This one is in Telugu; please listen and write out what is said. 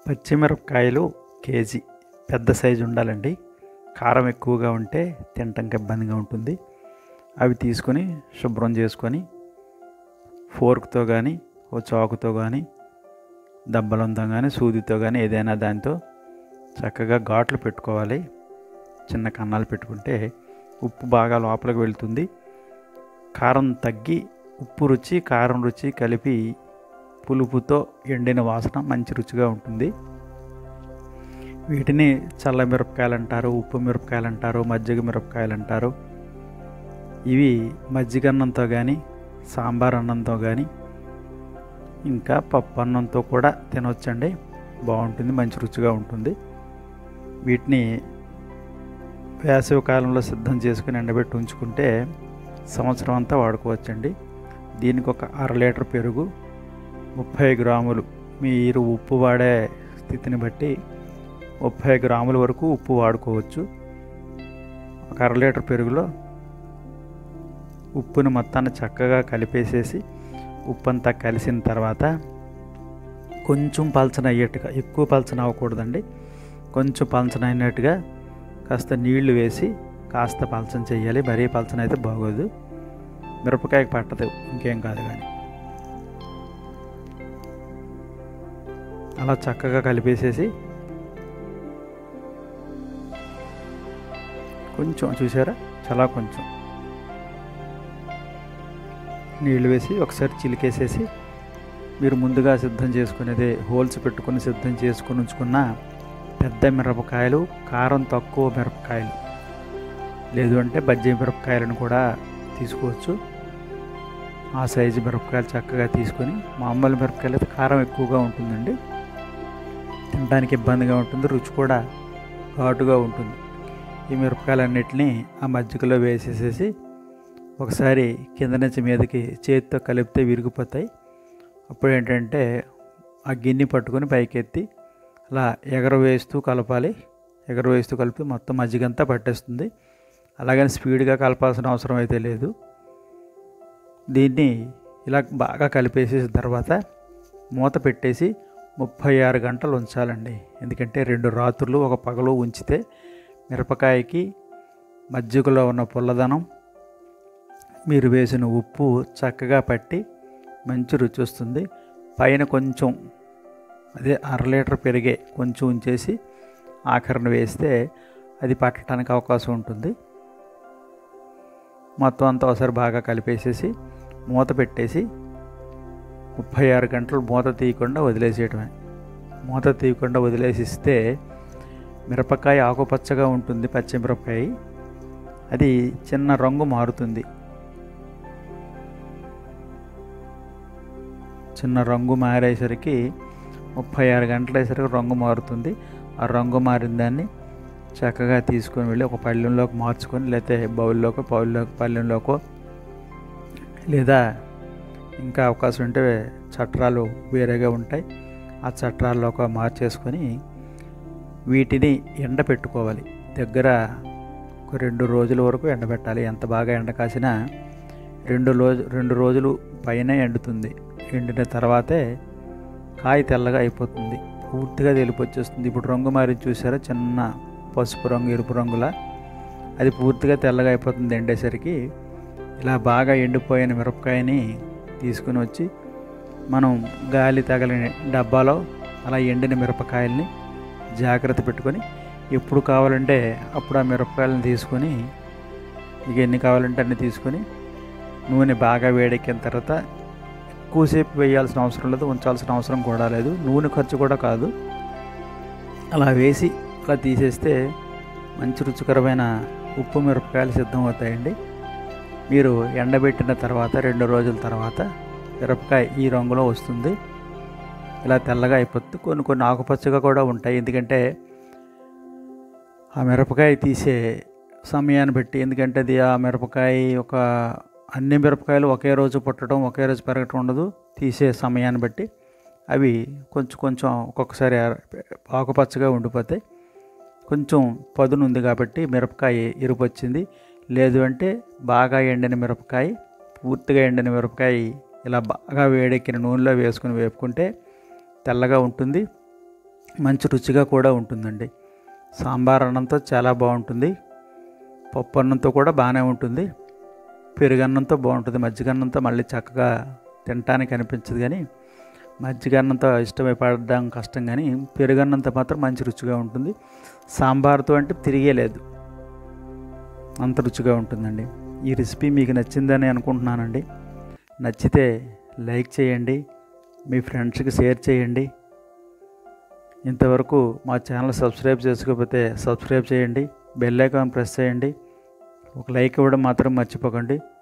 పచ్చిమిరపకాయలు కేజీ పెద్ద సైజు ఉండాలండి కారం ఎక్కువగా ఉంటే తినటానికి ఇబ్బందిగా ఉంటుంది అవి తీసుకొని శుభ్రం చేసుకొని ఫోర్క్తో కానీ ఓ చాకుతో కానీ దబ్బలంతో కానీ సూదితో కానీ ఏదైనా దాంతో చక్కగా ఘాట్లు పెట్టుకోవాలి చిన్న కన్నాలు పెట్టుకుంటే ఉప్పు బాగా లోపలికి వెళ్తుంది కారం తగ్గి ఉప్పు రుచి కారం రుచి కలిపి పులుపుతో ఎండిన వాసన మంచి రుచిగా ఉంటుంది వీటిని చల్ల మిరపకాయలు అంటారు ఉప్పు మిరపకాయలు అంటారు మజ్జిగ మిరపకాయలు అంటారు ఇవి మజ్జిగ అన్నంతో కానీ సాంబార్ అన్నంతో కానీ ఇంకా పప్పు అన్నంతో కూడా తినవచ్చండి బాగుంటుంది మంచి రుచిగా ఉంటుంది వీటిని వేసవి కాలంలో సిద్ధం చేసుకుని ఎండబెట్టి ఉంచుకుంటే సంవత్సరం అంతా వాడుకోవచ్చండి దీనికి ఒక అర లీటర్ పెరుగు ముప్పై గ్రాములు మీరు ఉప్పు వాడే స్థితిని బట్టి ముప్పై గ్రాముల వరకు ఉప్పు వాడుకోవచ్చు ఒక అర లీటర్ పెరుగులో ఉప్పుని మొత్తాన్ని చక్కగా కలిపేసేసి ఉప్పు అంతా కలిసిన తర్వాత కొంచెం పలచన అయ్యేట్టుగా ఎక్కువ పలచన అవ్వకూడదండి కొంచెం పలచన అయినట్టుగా కాస్త నీళ్లు వేసి కాస్త పలచన చేయాలి మరీ పలచన అయితే బాగోదు మిరపకాయకి పట్టదు ఇంకేం కాదు కానీ అలా చక్కగా కలిపేసేసి కొంచెం చూసారా చాలా కొంచెం నీళ్ళు వేసి ఒకసారి చిలికేసేసి మీరు ముందుగా సిద్ధం చేసుకునేది హోల్స్ పెట్టుకుని సిద్ధం చేసుకుని ఉంచుకున్న పెద్ద మిరపకాయలు కారం తక్కువ మిరపకాయలు లేదు అంటే బజ్జీ మిరపకాయలను కూడా తీసుకోవచ్చు ఆ సైజు మిరపకాయలు చక్కగా తీసుకొని మామూలు మిరపకాయలు అయితే కారం ఎక్కువగా ఉంటుందండి తినడానికి ఇబ్బందిగా ఉంటుంది రుచి కూడా ఘాటుగా ఉంటుంది ఈ మిరపకాయలన్నిటిని ఆ మజ్జిగలో వేసేసేసి ఒకసారి కింద నుంచి మీదకి చేతితో కలిపితే విరిగిపోతాయి అప్పుడు ఏంటంటే ఆ గిన్నె పట్టుకొని పైకెత్తి అలా ఎగరవేస్తూ కలపాలి ఎగరవేస్తూ కలిపి మొత్తం మజ్జిగంతా పట్టేస్తుంది అలాగని స్పీడ్గా కలపాల్సిన అవసరం అయితే లేదు దీన్ని ఇలా బాగా కలిపేసేసిన తర్వాత మూత పెట్టేసి ముప్పై ఆరు గంటలు ఉంచాలండి ఎందుకంటే రెండు రాత్రులు ఒక పగలు ఉంచితే మిరపకాయకి మజ్జిగలో ఉన్న పుల్లదనం మీరు వేసిన ఉప్పు చక్కగా పట్టి మంచి రుచి వస్తుంది పైన కొంచెం అదే అర లీటర్ పెరిగే కొంచెం ఉంచేసి ఆఖరణ వేస్తే అది పట్టడానికి అవకాశం ఉంటుంది మొత్తం అంతా ఒకసారి బాగా కలిపేసేసి మూత పెట్టేసి ముప్పై ఆరు గంటలు మూత తీయకుండా వదిలేసేయటమే మూత తీయకుండా వదిలేసిస్తే మిరపకాయ ఆకుపచ్చగా ఉంటుంది పచ్చిమిరపకాయ అది చిన్న రంగు మారుతుంది చిన్న రంగు మారేసరికి ముప్పై ఆరు గంటలు అయ్యేసరికి రంగు మారుతుంది ఆ రంగు మారిన దాన్ని చక్కగా తీసుకొని వెళ్ళి ఒక పళ్ళెంలోకి మార్చుకొని లేకపోతే బౌల్లోకో పౌల్లోకి పళ్ళెంలోకో లేదా ఇంకా అవకాశం ఉంటే చట్రాలు వేరేగా ఉంటాయి ఆ చట్రాల్లోకి మార్చేసుకొని వీటిని ఎండ పెట్టుకోవాలి దగ్గర ఒక రెండు రోజుల వరకు ఎండబెట్టాలి ఎంత బాగా ఎండ కాసినా రెండు రోజు రెండు రోజులు పైన ఎండుతుంది ఎండిన తర్వాతే కాయ తెల్లగా అయిపోతుంది పూర్తిగా తెలిపి వచ్చేస్తుంది ఇప్పుడు రంగు మారి చూసారా చిన్న పసుపు రంగు ఎరుపు రంగులా అది పూర్తిగా తెల్లగా అయిపోతుంది ఎండేసరికి ఇలా బాగా ఎండిపోయిన మిరపకాయని తీసుకుని వచ్చి మనం గాలి తగలిన డబ్బాలో అలా ఎండిన మిరపకాయల్ని జాగ్రత్త పెట్టుకొని ఎప్పుడు కావాలంటే అప్పుడు ఆ మిరపకాయలను తీసుకొని ఇక ఎన్ని కావాలంటే అన్ని తీసుకొని నూనె బాగా వేడెక్కిన తర్వాత ఎక్కువసేపు వేయాల్సిన అవసరం లేదు ఉంచాల్సిన అవసరం కూడా లేదు నూనె ఖర్చు కూడా కాదు అలా వేసి అలా తీసేస్తే మంచి రుచికరమైన ఉప్పు మిరపకాయలు సిద్ధం అవుతాయండి మీరు ఎండబెట్టిన తర్వాత రెండు రోజుల తర్వాత మిరపకాయ ఈ రంగులో వస్తుంది ఇలా తెల్లగా అయిపోతుంది కొన్ని కొన్ని ఆకుపచ్చగా కూడా ఉంటాయి ఎందుకంటే ఆ మిరపకాయ తీసే సమయాన్ని బట్టి ఎందుకంటే అది ఆ మిరపకాయ ఒక అన్ని మిరపకాయలు ఒకే రోజు పుట్టడం ఒకే రోజు పెరగటం ఉండదు తీసే సమయాన్ని బట్టి అవి కొంచెం కొంచెం ఒక్కొక్కసారి ఆకుపచ్చగా ఉండిపోతాయి కొంచెం పదును ఉంది కాబట్టి మిరపకాయ ఎరుపు వచ్చింది లేదు అంటే బాగా ఎండిన మిరపకాయ పూర్తిగా ఎండిన మిరపకాయ ఇలా బాగా వేడెక్కిన నూనెలో వేసుకుని వేపుకుంటే తెల్లగా ఉంటుంది మంచి రుచిగా కూడా ఉంటుందండి సాంబార్ అన్నంతో చాలా బాగుంటుంది పప్పు అన్నంతో కూడా బాగానే ఉంటుంది పెరుగన్నంతో బాగుంటుంది మజ్జిగన్నంతో మళ్ళీ చక్కగా తినటానికి అనిపించదు కానీ మజ్జిగన్నంతో ఇష్టమైపడడం కష్టం కానీ పెరుగన్నంతో మాత్రం మంచి రుచిగా ఉంటుంది సాంబార్తో అంటే తిరిగే లేదు అంత రుచిగా ఉంటుందండి ఈ రెసిపీ మీకు నచ్చిందని అనుకుంటున్నానండి నచ్చితే లైక్ చేయండి మీ ఫ్రెండ్స్కి షేర్ చేయండి ఇంతవరకు మా ఛానల్ సబ్స్క్రైబ్ చేసుకోకపోతే సబ్స్క్రైబ్ చేయండి బెల్ ఐకాన్ ప్రెస్ చేయండి ఒక లైక్ ఇవ్వడం మాత్రం మర్చిపోకండి